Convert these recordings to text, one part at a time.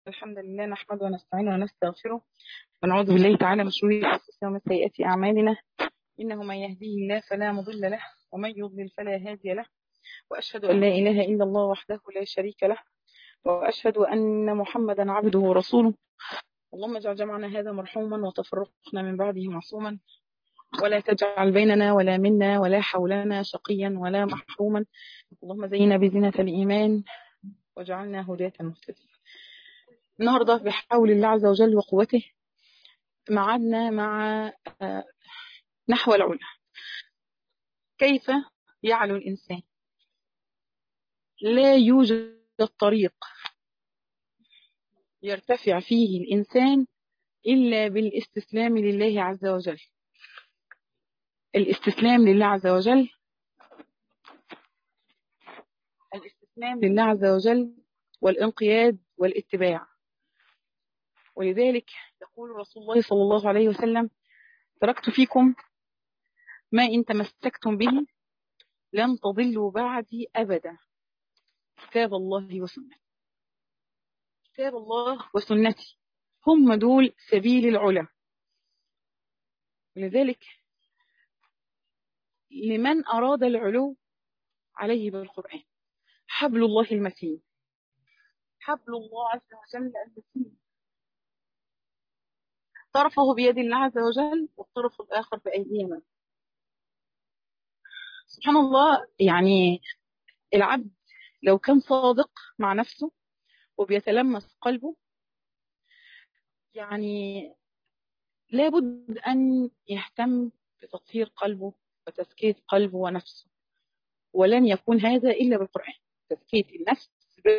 الحمد لله نحمده ونستعينه ونستغفره ونعوذ بالله تعالى من شرور انفسنا ومن سيئات اعمالنا انه من يهديه الله فلا مضل له ومن يضلل فلا هادي له واشهد ان لا اله الا الله وحده لا شريك له واشهد ان محمدا عبده ورسوله اللهم اجعل جمعنا هذا مرحوما وتفرقنا من بعده معصوما ولا تجعل بيننا ولا منا ولا حولنا شقيا ولا محروما اللهم زينا بزينة الإيمان واجعلنا هداة مهتدين النهاردة بحول الله عز وجل وقوته معدنا مع نحو العلا كيف يعلو الإنسان لا يوجد طريق يرتفع فيه الإنسان إلا بالاستسلام لله عز وجل الاستسلام لله عز وجل الاستسلام لله عز وجل والانقياد والاتباع ولذلك يقول رسول الله صلى الله عليه وسلم تركت فيكم ما إن تمسكتم به لن تضلوا بعدي أبدا كتاب الله وسنتي كتاب الله وسنتي هم دول سبيل العلا لذلك لمن أراد العلو عليه بالقرآن حبل الله المتين حبل الله عز وجل المتين طرفه بيد الله عز وجل والطرف الآخر بأيدينا سبحان الله يعني العبد لو كان صادق مع نفسه وبيتلمس قلبه يعني لابد أن يهتم بتطهير قلبه وتزكية قلبه ونفسه ولن يكون هذا إلا بالقرآن تزكية النفس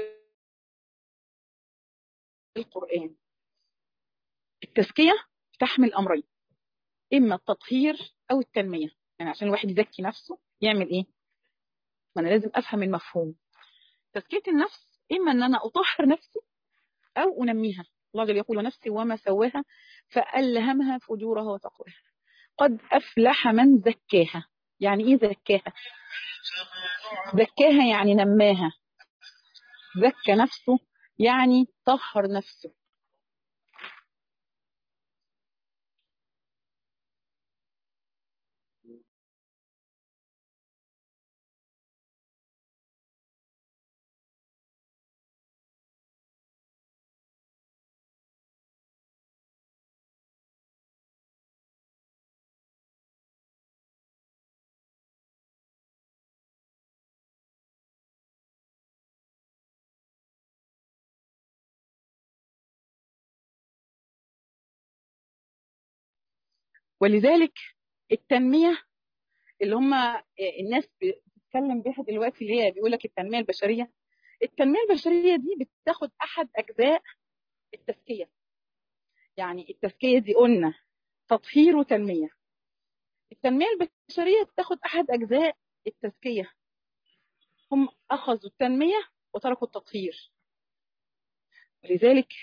بالقرآن التزكية تحمل أمرين إما التطهير أو التنمية يعني عشان الواحد يزكي نفسه يعمل إيه؟ ما أنا لازم أفهم المفهوم تزكية النفس إما أن أنا أطهر نفسي أو أنميها الله جل يقول نفسي وما سواها فألهمها فجورها وتقواها قد أفلح من زكاها يعني إيه زكاها زكاها يعني نماها زكى نفسه يعني طهر نفسه ولذلك التنمية اللي هم الناس بتتكلم بيها دلوقتي اللي هي بيقول لك التنمية البشرية التنمية البشرية دي بتاخد أحد أجزاء التزكية يعني التزكية دي قلنا تطهير وتنمية التنمية البشرية بتاخد أحد أجزاء التزكية هم أخذوا التنمية وتركوا التطهير لذلك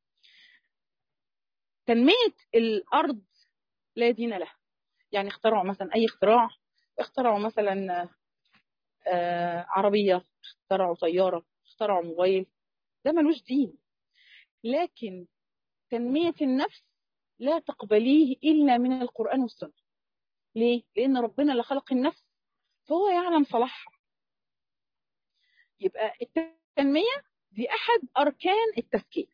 تنمية الأرض لا دين له يعني اخترعوا مثلا أي اختراع اخترعوا مثلا آه عربية اخترعوا طيارة اخترعوا موبايل ده ملوش دين لكن تنمية النفس لا تقبليه إلا من القرآن والسنة ليه؟ لأن ربنا اللي خلق النفس فهو يعلم صلاحها يبقى التنمية دي أحد أركان التزكية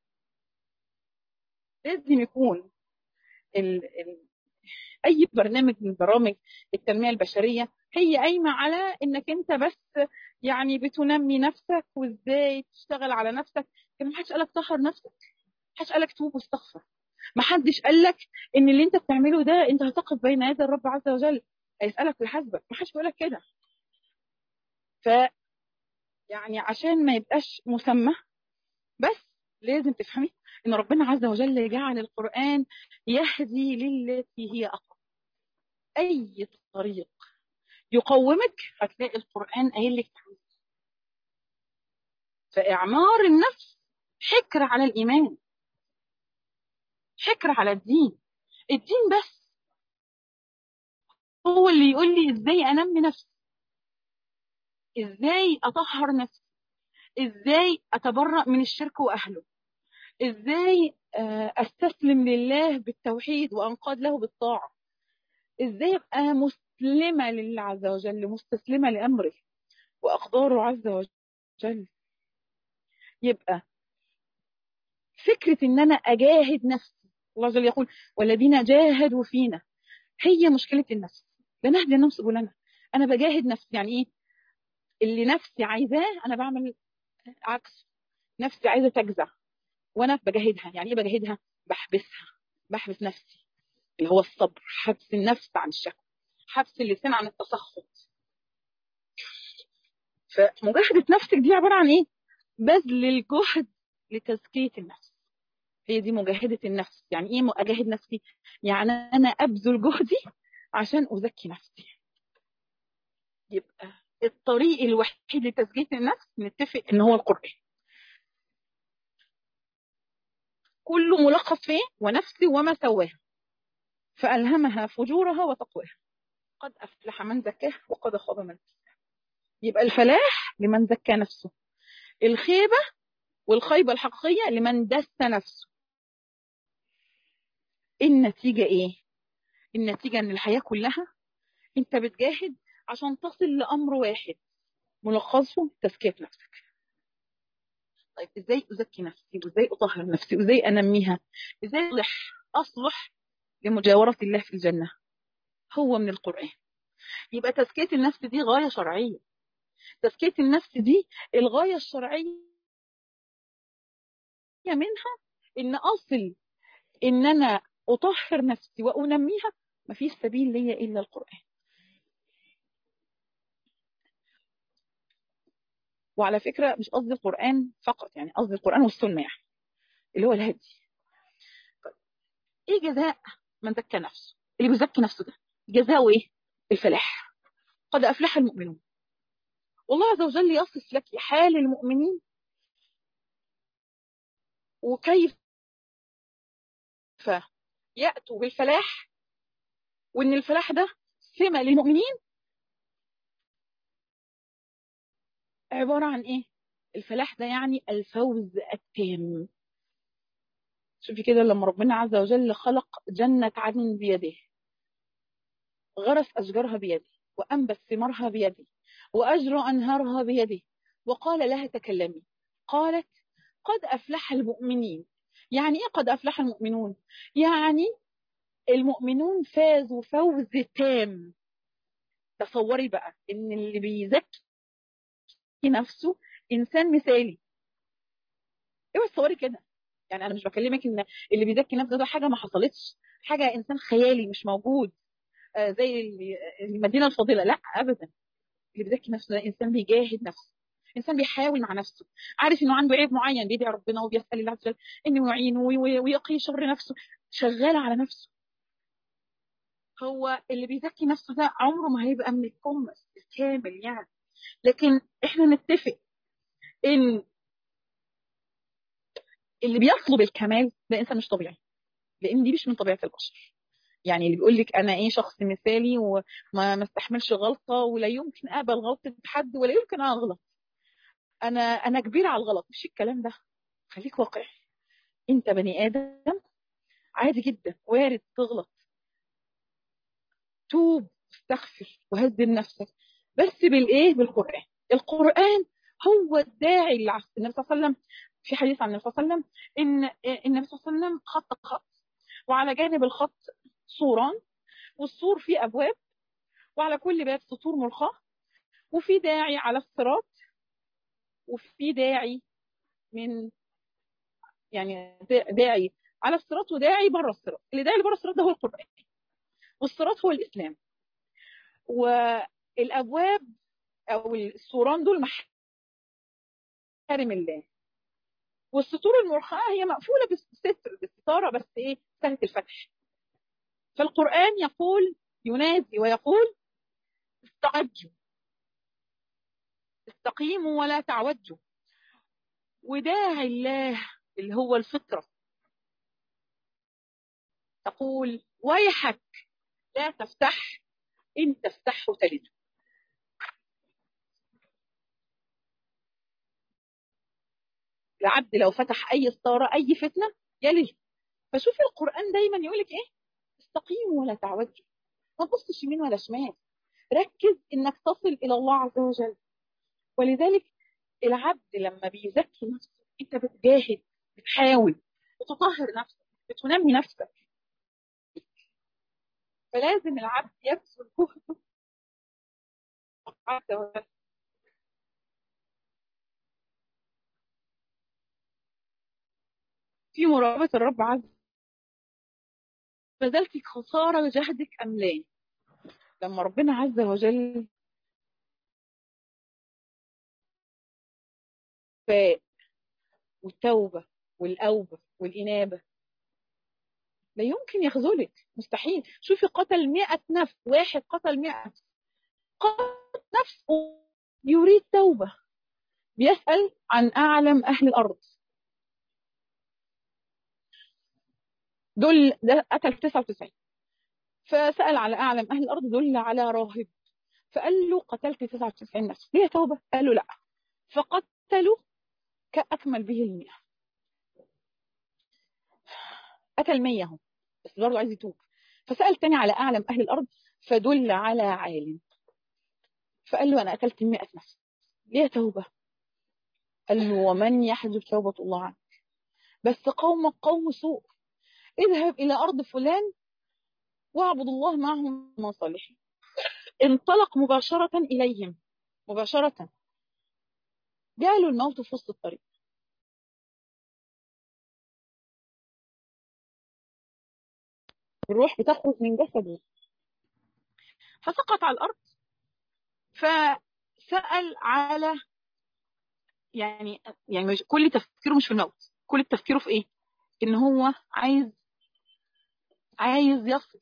لازم يكون ال ال اي برنامج من برامج التنميه البشريه هي قايمه على انك انت بس يعني بتنمي نفسك وازاي تشتغل على نفسك كان ما حدش قالك طهر نفسك ما حدش قالك توب واستغفر ما حدش قالك ان اللي انت بتعمله ده انت هتقف بين يدي الرب عز وجل هيسالك ويحاسبك ما حدش بيقولك كده ف يعني عشان ما يبقاش مسمى بس لازم تفهمي ان ربنا عز وجل جعل القرآن يهدي للتي هي أقوم أي طريق يقومك هتلاقي القرآن قايل لك فإعمار النفس حكر على الإيمان حكر على الدين الدين بس هو اللي يقول لي ازاي انمي نفسي ازاي اطهر نفسي ازاي اتبرأ من الشرك واهله ازاي استسلم لله بالتوحيد وانقاد له بالطاعه ازاي ابقى مسلمه لله عز وجل مستسلمه لامره واقداره عز وجل يبقى فكره ان انا اجاهد نفسي الله جل يقول والذين جاهدوا فينا هي مشكله النفس لنهدي النفس سبلنا انا بجاهد نفسي يعني ايه اللي نفسي عايزاه انا بعمل عكس نفسي عايزه تجزع وانا بجاهدها يعني ايه بجاهدها بحبسها بحبس نفسي اللي هو الصبر حبس النفس عن الشكوى حبس اللسان عن التسخط فمجاهده نفسك دي عباره عن ايه بذل الجهد لتزكيه النفس هي دي مجاهده النفس يعني ايه اجاهد نفسي يعني انا ابذل جهدي عشان ازكي نفسي يبقى الطريق الوحيد لتزكيه النفس نتفق ان هو القران كله ملخص فيه ونفسي وما سواها فألهمها فجورها وتقواها قد أفلح من زكاها وقد خاب من دساها يبقى الفلاح لمن زكى نفسه الخيبة والخيبة الحقيقية لمن دس نفسه النتيجة إيه؟ النتيجة إن الحياة كلها أنت بتجاهد عشان تصل لأمر واحد ملخصه تزكية نفسك طيب ازاي ازكي نفسي وازاي اطهر نفسي وازاي انميها ازاي اصلح اصلح لمجاورة الله في الجنة هو من القرآن يبقى تزكية النفس دي غاية شرعية تزكية النفس دي الغاية الشرعية منها ان اصل ان انا اطهر نفسي وانميها مفيش سبيل ليا الا القرآن وعلى فكرة مش قصدي القرآن فقط يعني قصدي القرآن والسنة يعني اللي هو الهدي ايه جزاء من زكى نفسه اللي بيزكي نفسه ده جزاؤه ايه الفلاح قد افلح المؤمنون والله عز وجل يصف لك حال المؤمنين وكيف يأتوا بالفلاح وان الفلاح ده سمة للمؤمنين عبارة عن ايه الفلاح ده يعني الفوز التام شوفي كده لما ربنا عز وجل خلق جنة عدن بيده غرس أشجارها بيده وأنبت ثمارها بيده وأجرى أنهارها بيده وقال لها تكلمي قالت قد أفلح المؤمنين يعني إيه قد أفلح المؤمنون يعني المؤمنون فازوا فوز تام تصوري بقى إن اللي بيزكي نفسه إنسان مثالي ايوه تصوري كده يعني انا مش بكلمك ان اللي بيزكي نفسه ده حاجه ما حصلتش حاجه انسان خيالي مش موجود آه زي المدينه الفاضله لا ابدا اللي بيزكي نفسه ده انسان بيجاهد نفسه انسان بيحاول مع نفسه عارف انه عنده عيب معين بيدعي ربنا وبيسال الله عز وجل انه يعينه ويقي شر نفسه شغال على نفسه هو اللي بيزكي نفسه ده عمره ما هيبقى من الكم الكامل يعني لكن احنا نتفق ان اللي بيطلب الكمال ده انسان مش طبيعي لان دي مش من طبيعه البشر يعني اللي بيقول لك انا ايه شخص مثالي وما ما استحملش غلطه ولا يمكن اقبل غلطه حد ولا يمكن اغلط انا انا كبير على الغلط مش الكلام ده خليك واقعي انت بني ادم عادي جدا وارد تغلط توب استغفر وهذب نفسك بس بالايه بالقران القران هو الداعي النبي صلى الله عليه وسلم في حديث عن النبي صلى الله عليه وسلم ان النبي صلى الله عليه وسلم خط خط وعلى جانب الخط سوران والسور فيه ابواب وعلى كل باب سطور مرخاه وفي داعي على الصراط وفي داعي من يعني داعي على الصراط وداعي بره الصراط اللي داعي بره الصراط ده هو القران والصراط هو الاسلام والابواب او السوران دول محارم الله والسطور المرخاة هي مقفولة بالستر بالستارة بس ايه سهلة الفتح فالقرآن يقول ينادي ويقول استعجوا استقيموا ولا تعوجوا وداعي الله اللي هو الفطرة تقول ويحك لا تفتح إن تفتحه تلده العبد لو فتح اي ستاره اي فتنه يلي فشوفي القران دايما يقول لك ايه استقيموا ولا تعوجوا ما تبصش يمين ولا شمال ركز انك تصل الى الله عز وجل ولذلك العبد لما بيزكي نفسه انت بتجاهد بتحاول بتطهر نفسك بتنمي نفسك فلازم العبد يبذل جهده عز وجل في مراقبة الرب عز بذلت خسارة جهدك أم لا لما ربنا عز وجل فاء والتوبة والأوبة والإنابة لا يمكن يخذلك مستحيل شوفي قتل مئة نفس واحد قتل مئة قتل نفسه يريد توبة بيسأل عن أعلم أهل الأرض دول ده قتل 99 فسأل على أعلم أهل الأرض دل على راهب فقال له قتلت 99 نفس ليه توبة؟ قال له لا فقتلوا كأكمل به المئة قتل 100 اهو بس برضه عايز يتوب فسأل تاني على أعلم أهل الأرض فدل على عالم فقال له أنا قتلت 100 نفس ليه توبة؟ قال له ومن يحجب توبة الله عنك بس قومك قوم سوء اذهب إلى أرض فلان واعبد الله معهم من صالحين انطلق مباشرة إليهم مباشرة جاله الموت في وسط الطريق الروح بتخرج من جسده فسقط على الأرض فسأل على يعني يعني مش كل تفكيره مش في الموت كل تفكيره في ايه ان هو عايز عايز يصل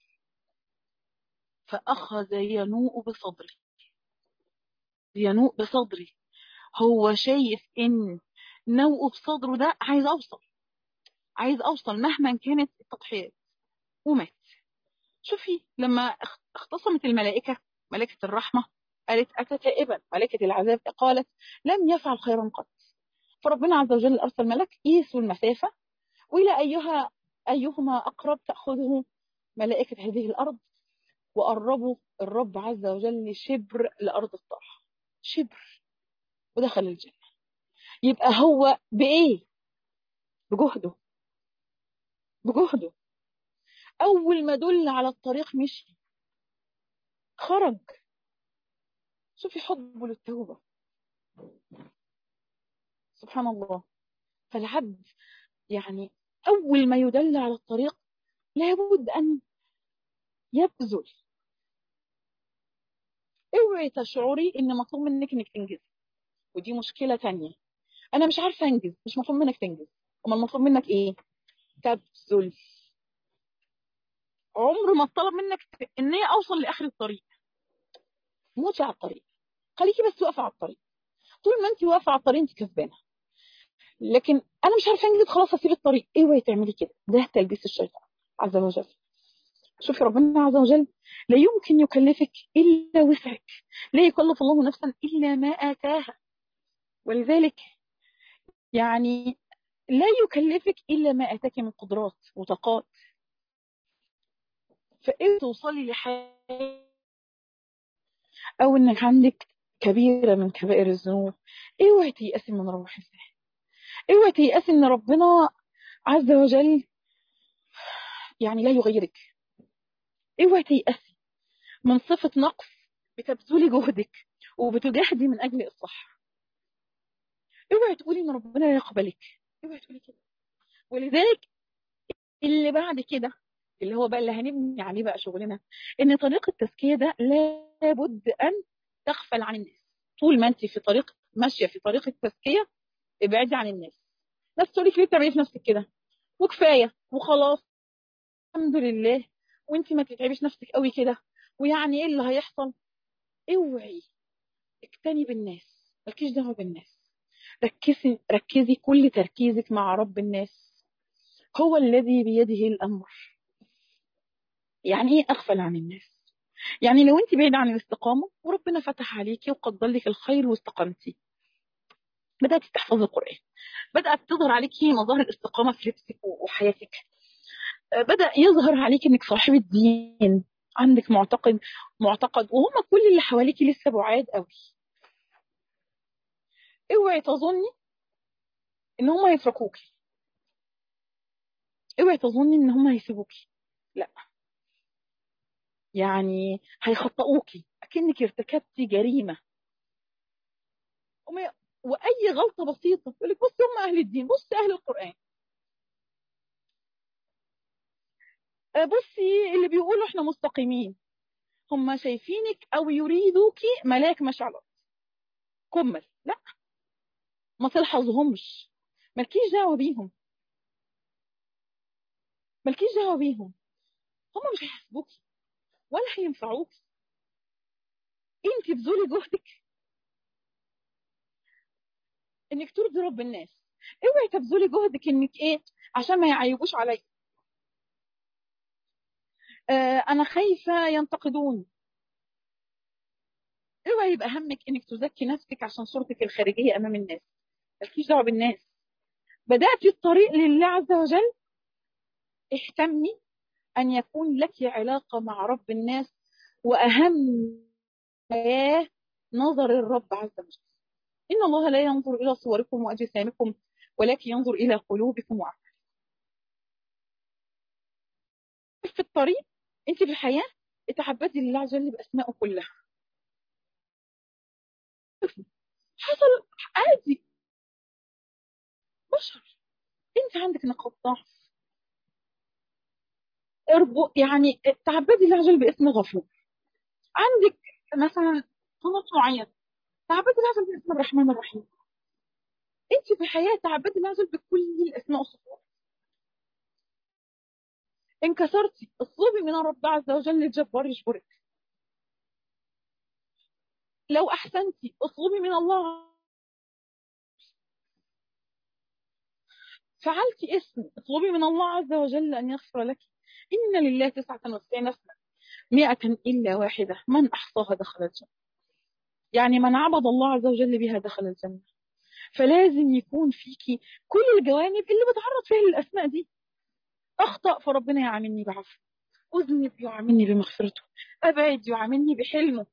فأخذ ينوء بصدري ينوء بصدري هو شايف ان نوء بصدره ده عايز اوصل عايز اوصل مهما كانت التضحيات ومات شوفي لما اختصمت الملائكة ملائكة الرحمة قالت أتى تائبا ملائكة العذاب قالت لم يفعل خيرا قط فربنا عز وجل أرسل ملك قيسوا المسافة وإلى أيها أيهما أقرب تأخذه ملائكة هذه الأرض وقربوا الرب عز وجل شبر لأرض الطرح شبر ودخل الجنة يبقى هو بإيه بجهده بجهده أول ما دل على الطريق مشي خرج شوفي حبه للتوبة سبحان الله فالعبد يعني أول ما يدل على الطريق لابد أن يبذل اوعي تشعري ان مطلوب منك انك تنجزي ودي مشكلة تانية انا مش عارفة انجز مش مطلوب منك تنجز امال المطلوب منك ايه تبذل عمر ما طلب منك ان هي اوصل لاخر الطريق موتي على الطريق خليكي بس واقفة على الطريق طول ما انت واقفة على الطريق انت كسبانة لكن انا مش عارفة انجز خلاص اسيب الطريق اوعي تعملي كده ده تلبيس الشيطان عز وجل شوفي ربنا عز وجل لا يمكن يكلفك إلا وسعك لا يكلف الله نفسا إلا ما آتاها ولذلك يعني لا يكلفك إلا ما آتاك من قدرات وطاقات فإن توصلي لحاجة أو إنك عندك كبيرة من كبائر الذنوب اوعي تيأسي من روح الله اوعي تيأسي إن ربنا عز وجل يعني لا يغيرك اوعي تيأسي من صفة نقص بتبذلي جهدك وبتجاهدي من أجل الصح اوعي تقولي ان ربنا لا يقبلك اوعي تقولي كده ولذلك اللي بعد كده اللي هو بقى اللي هنبني عليه بقى شغلنا ان طريق التزكية ده لابد ان تغفل عن الناس طول ما انت في طريق ماشية في طريق التزكية ابعدي عن الناس ناس تقولي ليه بتعملي في نفسك كده وكفاية وخلاص الحمد لله وانت ما تتعبيش نفسك قوي كده ويعني ايه اللي هيحصل اوعي اجتنبي الناس مالكيش دعوه بالناس ركزي ركزي كل تركيزك مع رب الناس هو الذي بيده الامر يعني ايه اغفل عن الناس يعني لو انت بعيده عن الاستقامه وربنا فتح عليكي وقدر لك الخير واستقمتي بدات تحفظي القران بدات تظهر عليكي مظاهر الاستقامه في لبسك وحياتك بدا يظهر عليك انك صاحبه دين عندك معتقد معتقد وهم كل اللي حواليكي لسه بعاد قوي اوعي تظني ان هم هيتركوكي اوعي تظني ان هم هيسيبوكي لا يعني هيخطئوكي اكنك ارتكبتي جريمه وما- واي غلطه بسيطه يقول لك بصي هم اهل الدين بصي اهل القران آه، بصي اللي بيقولوا احنا مستقيمين هم شايفينك او يريدوكي ملاك ماشي على الارض كمل لا ما تلحظهمش مالكيش دعوه بيهم مالكيش دعوه بيهم هم مش هيحاسبوكي ولا هينفعوكي انت بذولي جهدك انك ترضي رب الناس اوعي تبذلي جهدك انك ايه عشان ما يعيبوش عليا آه انا خايفه ينتقدوني اوعي يبقى همك انك تزكي نفسك عشان صورتك الخارجيه امام الناس مالكيش دعوه بالناس بداتي الطريق لله عز وجل اهتمي ان يكون لك علاقه مع رب الناس واهم حياه نظر الرب عز وجل ان الله لا ينظر الى صوركم واجسامكم ولكن ينظر الى قلوبكم واعمالكم في الطريق انت في الحياه اتعبدي لله عز وجل باسمائه كلها حصل عادي بشر انت عندك نقاط ضعف اربو يعني تعبدي لله عز وجل باسم غفور عندك مثلا قناة معين تعبدي لله عز وجل باسم الرحمن الرحيم انت في الحياه تعبدي لله عز وجل بكل الاسماء والصفات انكسرتي اطلبي من الرب عز وجل الجبار يجبرك لو احسنتي اطلبي من الله فعلتي اسم اطلبي من الله عز وجل ان يغفر لك ان لله تسعة وتسعين اسما مئة الا واحدة من احصاها دخل الجنة يعني من عبد الله عز وجل بها دخل الجنة فلازم يكون فيكي كل الجوانب اللي بتعرض فيها للاسماء دي اخطا فربنا يعاملني بعفو اذنب يعاملني بمغفرته ابعد يعاملني بحلمه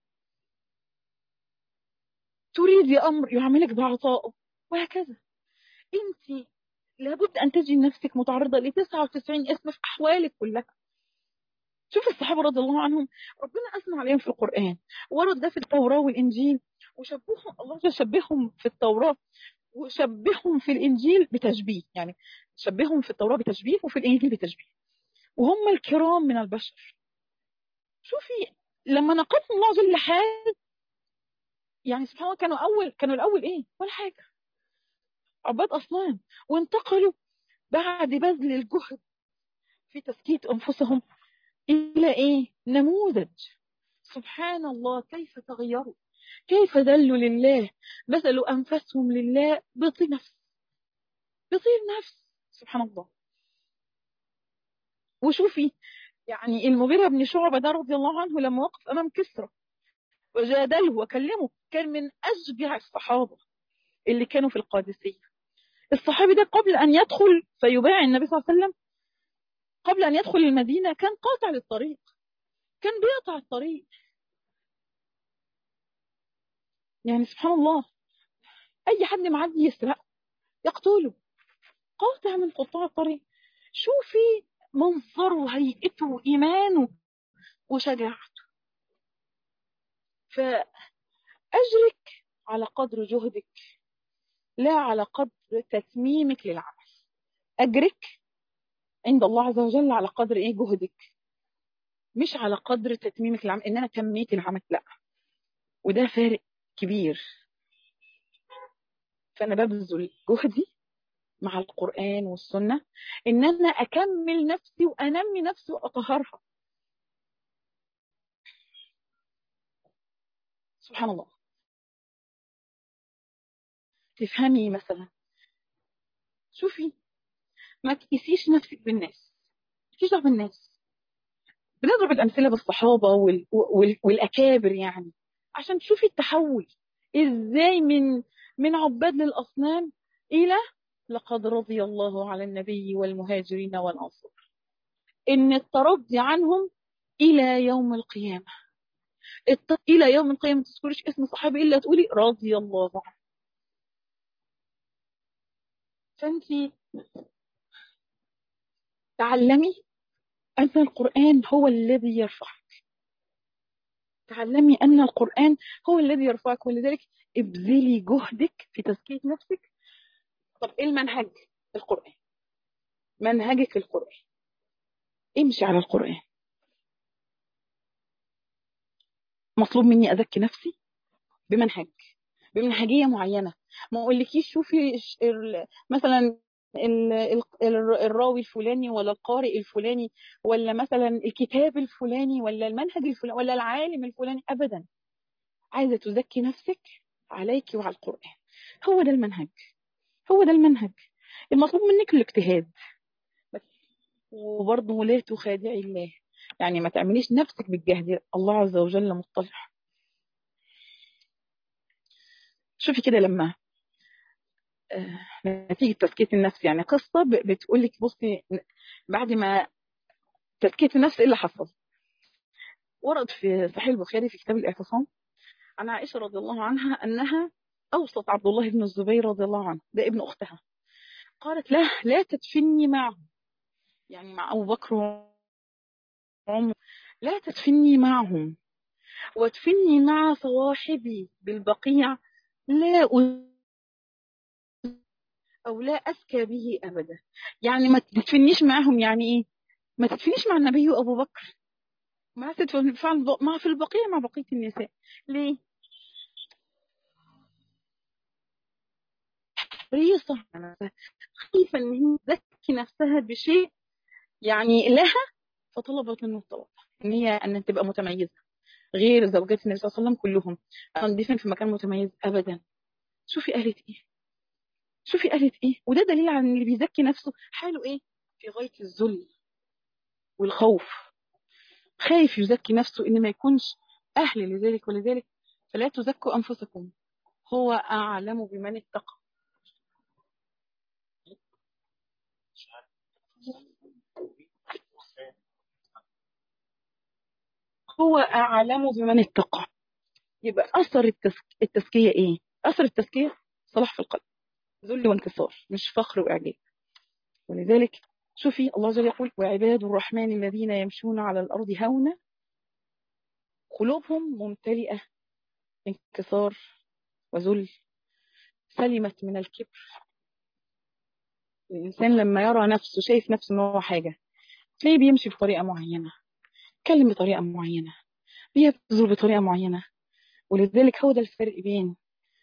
تريدي امر يعاملك بعطائه وهكذا انت لابد ان تجي نفسك متعرضه ل 99 اسم في احوالك كلها شوف الصحابه رضي الله عنهم ربنا اثنى عليهم في القران ورد ده في التوراه والانجيل وشبههم الله جل شبههم في التوراه وشبههم في الانجيل بتشبيه يعني شبههم في التوراه بتشبيه وفي الانجيل بتشبيه وهم الكرام من البشر شوفي لما نقصهم الله جل حال يعني سبحان الله كانوا اول كانوا الاول ايه ولا حاجه عباد اصنام وانتقلوا بعد بذل الجهد في تزكيه انفسهم الى ايه نموذج سبحان الله كيف تغيروا كيف ذلوا لله بذلوا انفسهم لله بطيب نفس بطيب نفس سبحان الله وشوفي يعني المغيرة بن شعبة ده رضي الله عنه لما وقف أمام كسرى وجادله وكلمه كان من أشجع الصحابة اللي كانوا في القادسية الصحابي ده قبل أن يدخل فيبايع النبي صلى الله عليه وسلم قبل أن يدخل المدينة كان قاطع للطريق كان بيقطع الطريق يعني سبحان الله أي حد معدي يسرقه يقتله قاطع من قطاع الطريق شوفي منظره وهيئته وإيمانه وشجاعته فأجرك على قدر جهدك لا على قدر تتميمك للعمل أجرك عند الله عز وجل على قدر إيه جهدك مش على قدر تتميمك للعمل إن أنا تميت العمل لا وده فارق كبير فأنا ببذل جهدي مع القرآن والسنة إن أنا أكمل نفسي وأنمي نفسي وأطهرها سبحان الله تفهمي مثلا شوفي ما تقيسيش نفسك بالناس مفيش دعوه بالناس بنضرب الامثله بالصحابه وال... وال... والاكابر يعني عشان تشوفي التحول ازاي من من عباد للأصنام إلى لقد رضي الله على النبي والمهاجرين والأنصار إن الترضي عنهم إلى يوم القيامة الت... إلى يوم القيامة ما تذكرش اسم صحابي إلا تقولي رضي الله عنه فأنت تعلمي أن القرآن هو الذي يرفعك تعلمي أن القرآن هو الذي يرفعك ولذلك ابذلي جهدك في تزكية نفسك طب إيه المنهج القرآن منهجك القرآن امشي على القرآن مطلوب مني أزكي نفسي بمنهج بمنهجية معينة ما أقولكيش شوفي مثلا الراوي الفلاني ولا القارئ الفلاني ولا مثلا الكتاب الفلاني ولا المنهج الفلاني ولا العالم الفلاني أبدا عايزة تزكي نفسك عليك وعلى القرآن هو ده المنهج هو ده المنهج المطلوب منك الاجتهاد وبرضه لا تخادعي الله يعني ما تعمليش نفسك بالجهد الله عز وجل مطلع شوفي كده لما نتيجة تزكية النفس يعني قصة بتقول لك بصي بعد ما تزكية النفس ايه اللي حصل ورد في صحيح البخاري في كتاب الاعتصام عن عائشة رضي الله عنها أنها أوصت عبد الله بن الزبير رضي الله عنه ده ابن أختها قالت له لا تدفني معه يعني مع أبو بكر وعمر لا تدفني معهم وادفني مع صواحبي بالبقيع لا أو لا أسكى به أبدا يعني ما تدفنيش معهم يعني إيه ما تدفنيش مع النبي وأبو بكر ما تدفن مع في البقية مع بقية النساء ليه حريصة خايفة إن هي تزكي نفسها بشيء يعني لها فطلبت منه الطلب إن هي أن تبقى متميزة غير زوجات النبي صلى الله عليه وسلم كلهم أنا دفن في مكان متميز أبدا شوفي قالت إيه شوفي قالت إيه وده دليل على إن اللي بيزكي نفسه حاله إيه في غاية الذل والخوف خايف يزكي نفسه إن ما يكونش أهل لذلك ولذلك فلا تزكوا أنفسكم هو أعلم بمن اتقى هو أعلم بمن اتقى يبقى أثر التسك... التزكية إيه؟ أثر التزكية صلاح في القلب ذل وانكسار مش فخر وإعجاب ولذلك شوفي الله جل يقول وعباد الرحمن الذين يمشون على الأرض هونا قلوبهم ممتلئة انكسار وذل سلمت من الكبر الإنسان لما يرى نفسه شايف نفسه إنه هو حاجة تلاقيه بيمشي بطريقة معينة يتكلم بطريقة معينة بيبذل بطريقة معينة ولذلك هو ده الفرق بين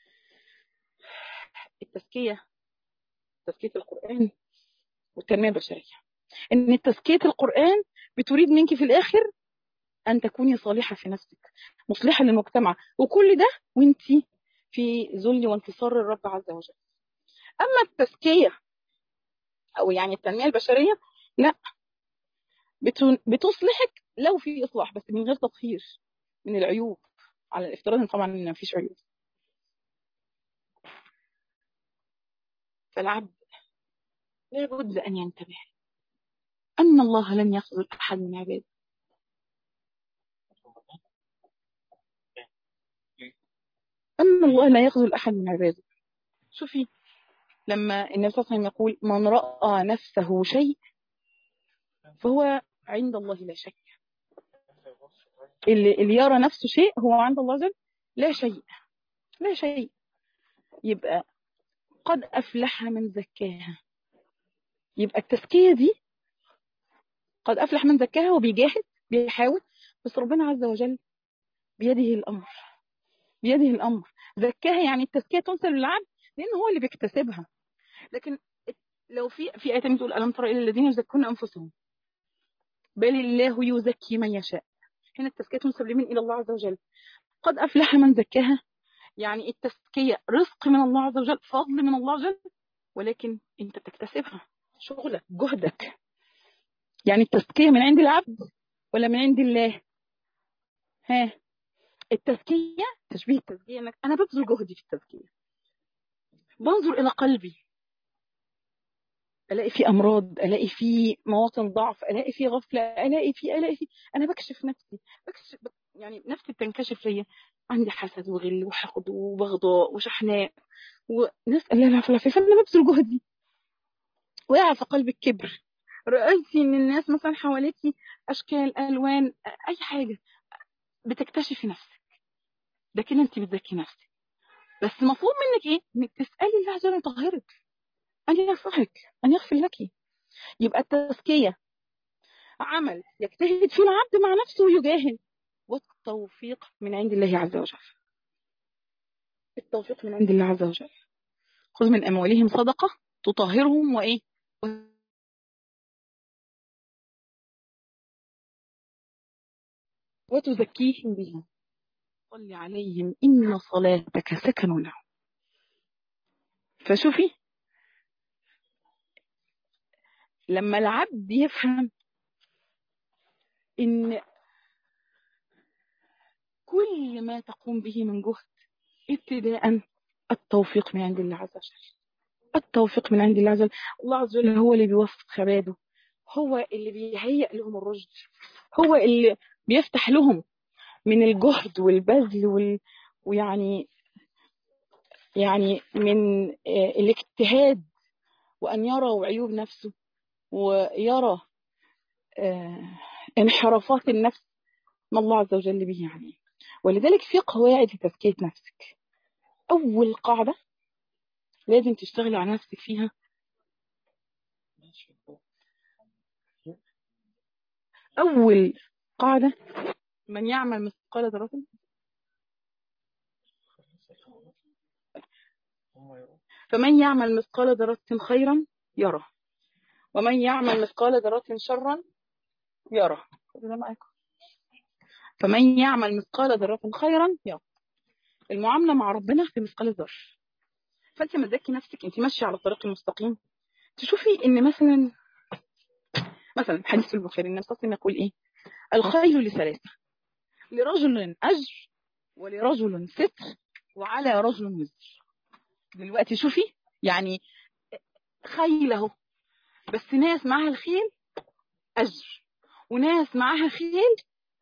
التزكية تزكية القرآن والتنمية البشرية إن تزكية القرآن بتريد منك في الآخر أن تكوني صالحة في نفسك مصلحة للمجتمع وكل ده وانت في ذل وانتصار الرب عز وجل أما التزكية أو يعني التنمية البشرية لا بتصلحك لو في إصلاح بس من غير تطهير من العيوب على الافتراض طبعا ان ما فيش عيوب فالعبد لابد أن ينتبه أن الله لن يخذل أحد من عباده أن الله لا يخذل أحد من عباده شوفي لما النبي صلى الله عليه وسلم يقول من رأى نفسه شيء فهو عند الله لا شيء اللي, اللي يرى نفسه شيء هو عند الله جل لا شيء لا شيء يبقى قد أفلح من زكاها يبقى التزكية دي قد أفلح من زكاها وبيجاهد بيحاول بس ربنا عز وجل بيده الأمر بيده الأمر زكاها يعني التزكية تنسب للعبد لأن هو اللي بيكتسبها لكن لو في في آية بتقول ألم ترى إلى الذين يزكون أنفسهم بل الله يزكي من يشاء هنا التزكية تنسب لمن إلى الله عز وجل قد أفلح من زكاها يعني التزكية رزق من الله عز وجل فضل من الله عز وجل ولكن أنت تكتسبها شغلك جهدك يعني التزكية من عند العبد ولا من عند الله ها التزكية تشبيه التزكية انك انا ببذل جهدي في التزكية بنظر إلى قلبي الاقي فيه امراض الاقي فيه مواطن ضعف الاقي فيه غفله الاقي فيه الاقي فيه انا بكشف نفسي بكشف يعني نفسي بتنكشف ليا عندي حسد وغل وحقد وبغضاء وشحناء ونسال الله العافيه فانا ببذل جهدي وقع في قلبك كبر رأيتي ان الناس مثلا حواليكي اشكال الوان اي حاجه بتكتشفي نفسك ده كده انت بتزكي نفسك بس مطلوب منك ايه انك تسالي الله عز وجل يطهرك ان يصحك ان يغفر لك يبقى التزكيه عمل يجتهد فيه العبد مع نفسه ويجاهد والتوفيق من عند الله عز وجل التوفيق من عند الله عز وجل خذ من اموالهم صدقه تطهرهم وايه وتزكيهم بها صل عليهم إن صلاتك سكن لهم فشوفي لما العبد يفهم إن كل ما تقوم به من جهد ابتداء التوفيق من عند الله عز وجل التوفيق من عند الله عز وجل الله عز وجل هو اللي بيوفق عباده هو اللي بيهيئ لهم الرشد هو اللي بيفتح لهم من الجهد والبذل وال... ويعني يعني من الاجتهاد وأن يرى عيوب نفسه ويرى انحرافات النفس ما الله عز وجل به يعني ولذلك في قواعد لتزكية نفسك أول قاعدة لازم تشتغلي على نفسك فيها أول قاعدة من يعمل مثقال ذرة فمن يعمل مثقال ذرة خيرا يرى ومن يعمل مثقال ذرة شرا يرى فمن يعمل مثقال ذرة خيرا يرى المعاملة مع ربنا في مثقال الذرة فانت ما تزكي نفسك انت ماشيه على الطريق المستقيم تشوفي ان مثلا مثلا حديث البخاري النبي صلى الله عليه وسلم يقول ايه الخيل لثلاثه لرجل اجر ولرجل ستر وعلى رجل وزر دلوقتي شوفي يعني خيل اهو بس ناس معاها الخيل اجر وناس معاها خيل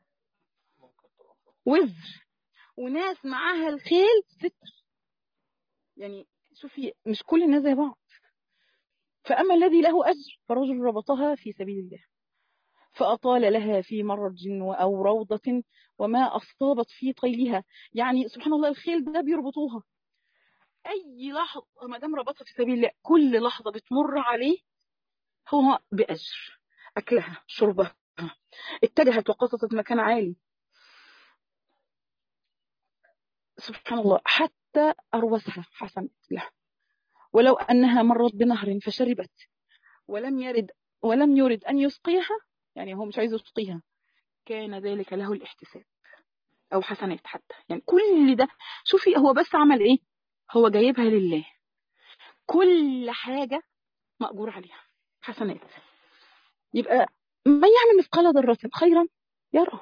وزر وناس معاها الخيل ستر يعني شوفي مش كل الناس زي بعض فأما الذي له أجر فرجل ربطها في سبيل الله فأطال لها في مرج أو روضة وما أصابت في طيلها يعني سبحان الله الخيل ده بيربطوها أي لحظة ما دام ربطها في سبيل الله كل لحظة بتمر عليه هو بأجر أكلها شربها اتجهت وقصصت مكان عالي سبحان الله حتى أروسها حسنت لها ولو أنها مرت بنهر فشربت ولم يرد ولم يرد أن يسقيها يعني هو مش عايز يسقيها كان ذلك له الاحتساب أو حسنات حتى يعني كل ده شوفي هو بس عمل إيه هو جايبها لله كل حاجة مأجور عليها حسنات يبقى من يعمل مثقال ذرة خيرا يرى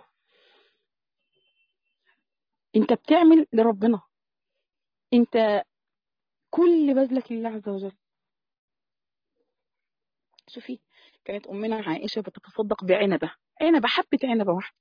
انت بتعمل لربنا انت كل بذلك لله عز وجل شوفي كانت أمنا عائشة بتتصدق بعنبة عنبة حبة عنبة واحدة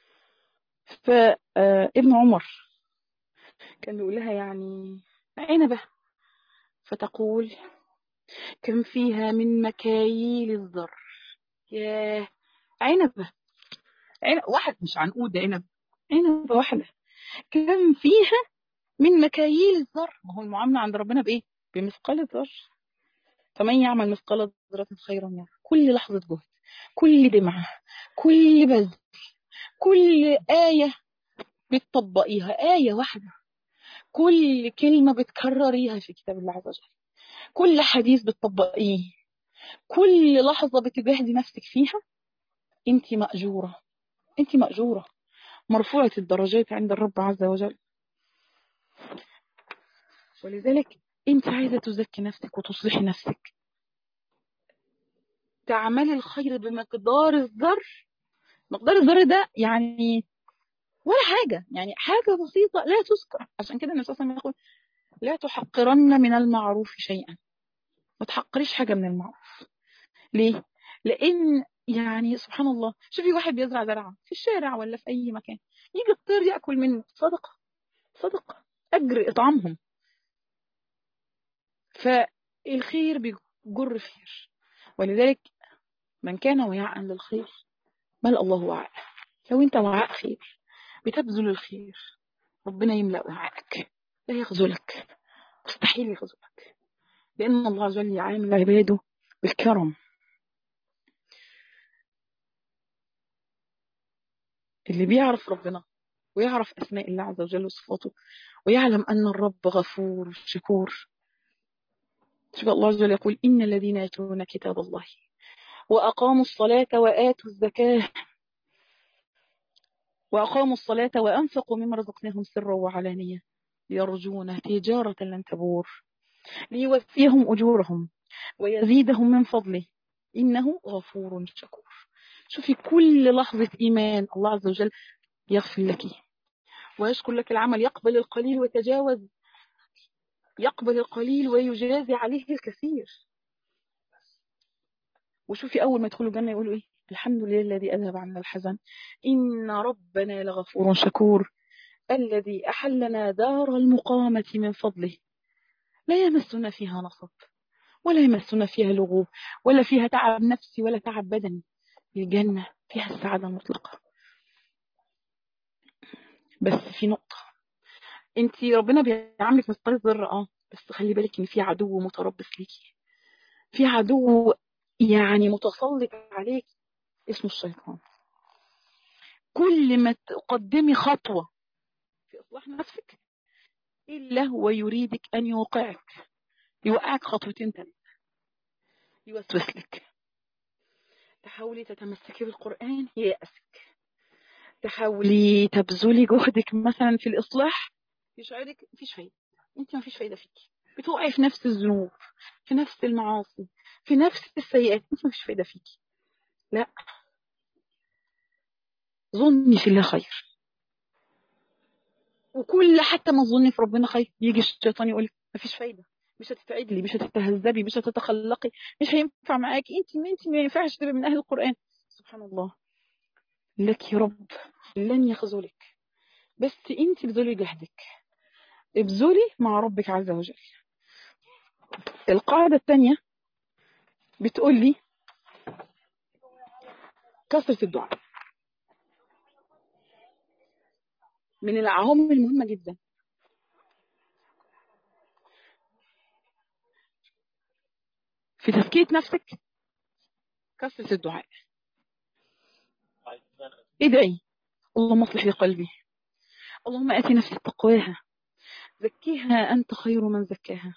فابن عمر كان بيقول لها يعني عنبة فتقول كان فيها من مكاييل الذر ياه عنبة عنب واحد مش عنقود عنب عنبة واحدة كان فيها من مكاييل الذر ما هو المعاملة عند ربنا بإيه؟ بمثقال الذر فمن يعمل مثقال ذرة خيرا يرى كل لحظة جهد كل دمعة كل بذل كل آية بتطبقيها آية واحدة كل كلمة بتكرريها في كتاب الله عز وجل كل حديث بتطبقيه كل لحظة بتجاهدي نفسك فيها انت مأجورة انت مأجورة مرفوعة الدرجات عند الرب عز وجل ولذلك انت عايزة تزكي نفسك وتصلحي نفسك تعملي الخير بمقدار الذر مقدار الذر ده يعني ولا حاجة يعني حاجة بسيطة لا تذكر عشان كده النبي صلى الله عليه وسلم يقول لا تحقرن من المعروف شيئا ما تحقريش حاجة من المعروف ليه؟ لأن يعني سبحان الله شوفي واحد بيزرع زرعة في الشارع ولا في أي مكان يجي الطير يأكل منه صدقة صدقة أجر إطعامهم فالخير بيجر خير ولذلك من كان وعاء للخير ملأ الله وعاء لو انت وعاء خير بتبذل الخير ربنا يملأ وعاءك لا يخذلك مستحيل يخذلك لأن الله عز وجل يعامل عباده بالكرم اللي بيعرف ربنا ويعرف أسماء الله عز وجل وصفاته ويعلم أن الرب غفور شكور شوف الله عز وجل يقول إن الذين يتلون كتاب الله وأقاموا الصلاة وآتوا الزكاة وأقاموا الصلاة وأنفقوا مما رزقناهم سرا وعلانية يرجون تجارة لن تبور ليوفيهم أجورهم ويزيدهم من فضله إنه غفور شكور شوفي كل لحظة إيمان الله عز وجل يغفر لك ويشكر لك العمل يقبل القليل ويتجاوز يقبل القليل ويجازي عليه الكثير وشوفي أول ما يدخلوا الجنة يقولوا إيه الحمد لله الذي أذهب عنا الحزن إن ربنا لغفور شكور الذي أحلنا دار المقامة من فضله لا يمسنا فيها نصب ولا يمسنا فيها لغوب ولا فيها تعب نفسي ولا تعب بدني الجنة فيها السعادة المطلقة بس في نقطة انت ربنا بيعاملك مثقال الذرة اه بس خلي بالك ان في عدو متربص ليكي في عدو يعني متسلط عليك اسمه الشيطان كل ما تقدمي خطوة في إصلاح نفسك إلا هو يريدك أن يوقعك يوقعك خطوتين ثلاثة يوسوس لك تحاولي تتمسكي بالقرآن ييأسك تحاولي تبذلي جهدك مثلا في الإصلاح يشعرك مفيش فايدة انت مفيش فايدة فيكي بتوقعي في نفس الذنوب في نفس المعاصي في نفس السيئات انت مفيش فايدة فيكي لا ظني في الله خير وكل حتى ما تظني في ربنا خير يجي الشيطان يقول مفيش فايدة مش هتتعدلي مش هتتهذبي مش هتتخلقي مش هينفع معاكي انت انت ما ينفعش تبقي من اهل القرآن سبحان الله لك يا رب لن يخذلك بس انت بذلي جهدك ابذلي مع ربك عز وجل القاعدة الثانية بتقول لي كثرة الدعاء من العوامل المهمة جدا في تزكية نفسك كثرة الدعاء ادعي اللهم اصلح لي قلبي اللهم اتي نفسي تقواها زكيها انت خير من زكاها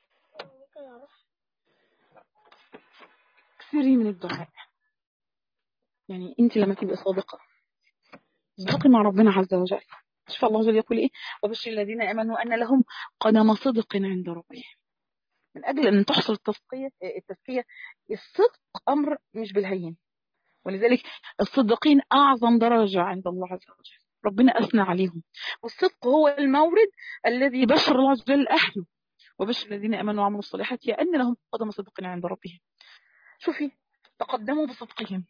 كثري من الدعاء يعني انت لما تبقي صادقه صدقي مع ربنا عز وجل شوف الله عز وجل يقول ايه وبشر الذين امنوا ان لهم قدم صدق عند ربهم من اجل ان تحصل التزكيه التزكيه الصدق امر مش بالهين ولذلك الصديقين اعظم درجه عند الله عز وجل ربنا اثنى عليهم والصدق هو المورد الذي بشر الله عز وجل اهله وبشر الذين امنوا وعملوا الصالحات ان لهم قدم صدق عند ربهم شوفي تقدموا بصدقهم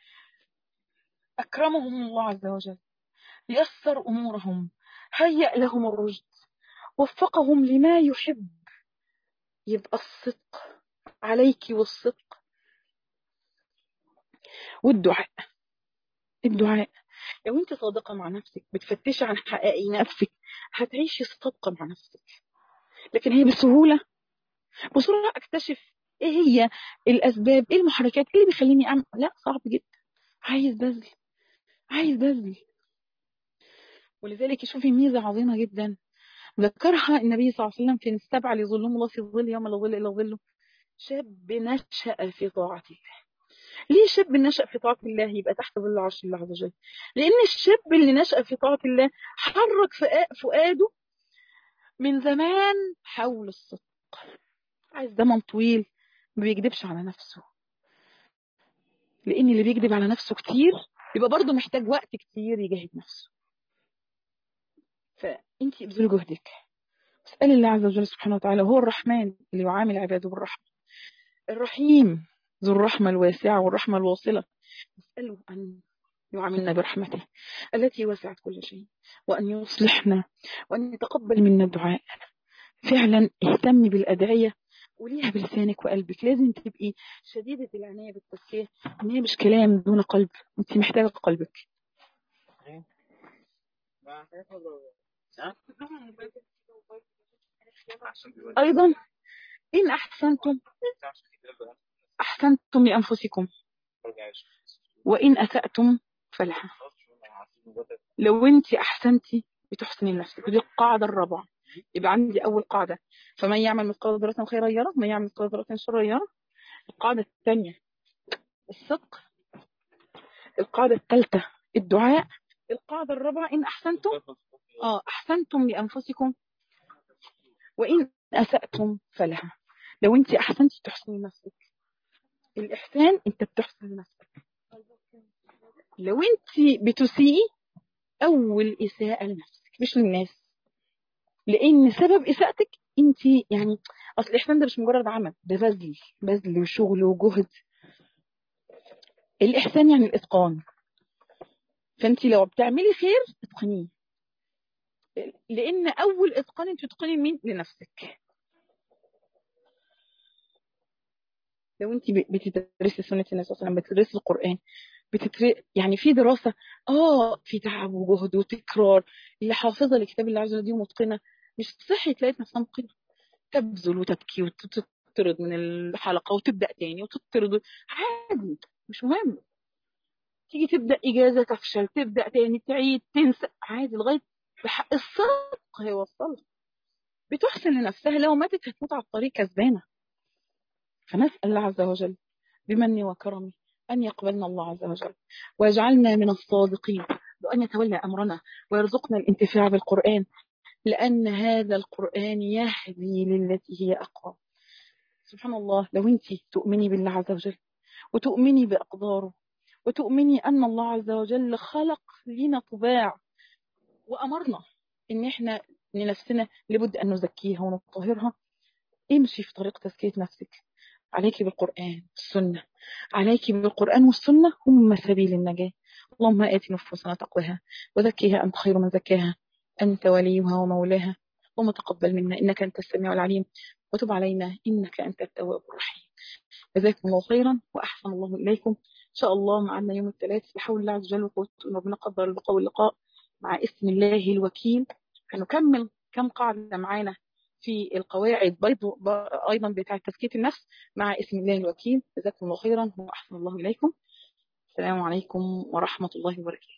اكرمهم الله عز وجل يسر امورهم هيأ لهم الرشد وفقهم لما يحب يبقى الصدق عليك والصدق والدعاء الدعاء لو انت صادقة مع نفسك بتفتشي عن حقائق نفسك هتعيشي صادقة مع نفسك لكن هي بسهولة بسرعة اكتشف ايه هي الاسباب ايه المحركات ايه اللي بيخليني اعمل لا صعب جدا عايز بذل عايز بذل ولذلك شوفي ميزة عظيمة جدا ذكرها النبي صلى الله عليه وسلم في السبعة اللي يظلهم الله في الظل يوم لا ظل إلا ظله شاب نشأ في طاعة الله ليه شاب نشأ في طاعة الله يبقى تحت ظل عرش الله عز وجل لأن الشاب اللي نشأ في طاعة الله حرك فؤاده من زمان حول الصدق عايز زمن طويل ما بيكذبش على نفسه لأن اللي بيكذب على نفسه كتير يبقى برضه محتاج وقت كتير يجاهد نفسه فانت ابذلي جهدك اسأل الله عز وجل سبحانه وتعالى هو الرحمن اللي يعامل عباده بالرحمة الرحيم ذو الرحمة الواسعة والرحمة الواصلة نسأله أن يعاملنا برحمته التي وسعت كل شيء وأن يصلحنا وأن يتقبل منا الدعاء فعلا اهتمي بالأدعية قوليها بلسانك وقلبك لازم تبقي شديدة العناية بالتزكية إن هي مش كلام دون قلب أنت محتاجة قلبك أيضا إن أحسنتم أحسنتم لأنفسكم وإن أسأتم فلها لو أنت أحسنتي بتحسني لنفسك ودي القاعدة الرابعة يبقى عندي أول قاعدة فمن يعمل مثقال ذرة خيرا يره ومن يعمل مثقال ذرة شرا يره القاعدة الثانية الصدق القاعدة الثالثة الدعاء القاعدة الرابعة إن أحسنتم آه أحسنتم لأنفسكم وإن أسأتم فلها لو أنت أحسنتي تحسني نفسك الإحسان أنت بتحسن نفسك لو أنت بتسيئي أول إساءة لنفسك مش للناس لأن سبب إساءتك أنت يعني أصل الإحسان ده مش مجرد عمل ده بذل بذل وشغل وجهد الإحسان يعني الإتقان فأنت لو بتعملي خير اتقنيه لأن أول إتقان أنت تتقني مين لنفسك لو انت بتدرسي سنه النبي صلى الله عليه وسلم بتدرسي القران بتتر... يعني في دراسه اه في تعب وجهد وتكرار اللي حافظه لكتاب الله عز وجل دي متقنه مش صحي تلاقي نفسها متقنه تبذل وتبكي وتطرد من الحلقه وتبدا تاني وتطرد عادي مش مهم تيجي تبدا اجازه تفشل تبدا تاني تعيد تنسى عادي لغايه بحق الصدق هيوصلها بتحسن لنفسها لو ماتت هتموت على الطريق كسبانه فنسأل الله عز وجل بمنه وكرمه أن يقبلنا الله عز وجل ويجعلنا من الصادقين وأن يتولى أمرنا ويرزقنا الانتفاع بالقرآن لأن هذا القرآن يهدي للتي هي أقوى سبحان الله لو أنت تؤمني بالله عز وجل وتؤمني بأقداره وتؤمني أن الله عز وجل خلق لنا طباع وأمرنا إن إحنا لنفسنا لابد أن نزكيها ونطهرها امشي في طريق تزكية نفسك عليك بالقرآن والسنة عليك بالقرآن والسنة هم سبيل النجاة اللهم آت نفوسنا تقواها وزكيها أنت خير من زكاها أنت وليها ومولاها اللهم تقبل منا إنك أنت السميع العليم وتب علينا إنك أنت التواب الرحيم جزاكم الله خيرا وأحسن الله إليكم إن شاء الله معنا يوم الثلاث بحول الله عز وجل وقوته ربنا قدر اللقاء واللقاء مع اسم الله الوكيل هنكمل كم قاعدة معانا في القواعد برضو أيضا بتاعة تزكية النفس مع اسم الله الوكيل جزاكم الله خيرا وأحسن الله إليكم السلام عليكم ورحمة الله وبركاته